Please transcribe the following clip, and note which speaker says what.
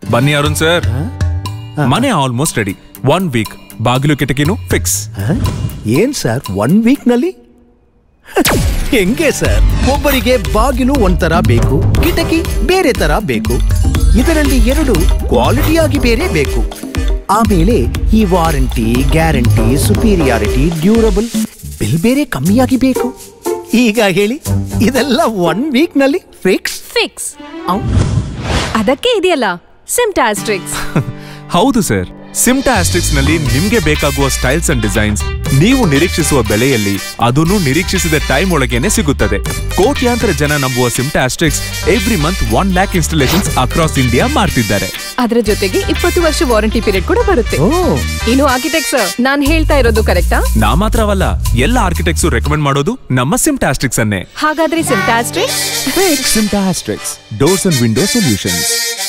Speaker 1: ಬನ್ನಿ ಅರುಣ್ ಸರ್ ಮನೆ almost ready one week ಬಾಗಿಲು ಕಿಟಕಿನೂ ಫಿಕ್ಸ್
Speaker 2: ಹ? ಏನ್ ಸರ್ ಒನ್ ವೀಕ್ ನಲ್ಲಿ ಹೆಂಗೆ ಸರ್ ಒಬ್ಬರಿಗೆ ಬಾಗಿಲು ಒಂಥರ ಬೇಕು ಕಿಟಕಿ ಬೇರೆ ತರ ಬೇಕು ಇದರಲ್ಲಿ ಎರಡು ಕ್ವಾಲಿಟಿಯಾಗಿ ಬೇರೆ ಬೇಕು ಆಮೇಲೆ ಈ warranty guarantee superiority durable bill ಬೇರೆ ಕಮ್ಮಿಯಾಗಿ ಬೇಕು ಈಗ ಹೇಳಿ ಇದೆಲ್ಲ ಒನ್ ವೀಕ್ ನಲ್ಲಿ ಫಿಕ್ಸ್
Speaker 3: ಫಿಕ್ಸ್ ಅದಕ್ಕೆ ಇದೆಯಲ್ಲ ಸಿಮ್ಟಾಸ್ಟ್ರಿಕ್ಸ್
Speaker 1: ಹೌದು ಸರ್ ಸಿಮ್ಟಾ ಆಸ್ಟ್ರಿಕ್ಸ್ ನಲ್ಲಿ ನಿಮ್ಗೆ ಬೇಕಾಗುವ ಸ್ಟೈಲ್ಸ್ ಅಂಡ್ ಡಿಸೈನ್ಸ್ ನೀವು ನಿರೀಕ್ಷಿಸುವ ಬೆಲೆಯಲ್ಲಿ ಅದನ್ನು ನಿರೀಕ್ಷಿಸಿದ ಟೈಮ್ ಒಳಗೇನೆ ಸಿಗುತ್ತದೆ ಕೋಟ್ಯಾಂತರ ಜನ ನಂಬುವ Simta Astrix every month one lakh installations across India ಮಾಡ್ತಿದ್ದಾರೆ
Speaker 3: ಅದರ ಜೊತೆಗೆ ಇಪ್ಪತ್ತು ವರ್ಷ ವಾರಂಟಿ ಪೀರಿಯಡ್ ಕೂಡ ಬರುತ್ತೆ
Speaker 2: ಓ
Speaker 3: ಇನ್ನು ಆರ್ಕಿಟೆಕ್ಟ್ ಸರ್ ನಾನ್ ಹೇಳ್ತಾ ಇರೋದು ಕರೆಕ್ಟಾ
Speaker 1: ನಾ ಮಾತ್ರವಲ್ಲ ಎಲ್ಲ ಆರ್ಕಿಟೆಕ್ಟ್ಸ್ ರೆಕಮೆಂಡ್ ಮಾಡೋದು ನಮ್ಮ ಸಿಮ್ಟಾ ಆಸ್ಟ್ರಿಕ್ಸ್ ಅನ್ನೇ
Speaker 3: ಹಾಗಾದ್ರೆ Simta Astrix
Speaker 1: Simta Astrix doors and window solutions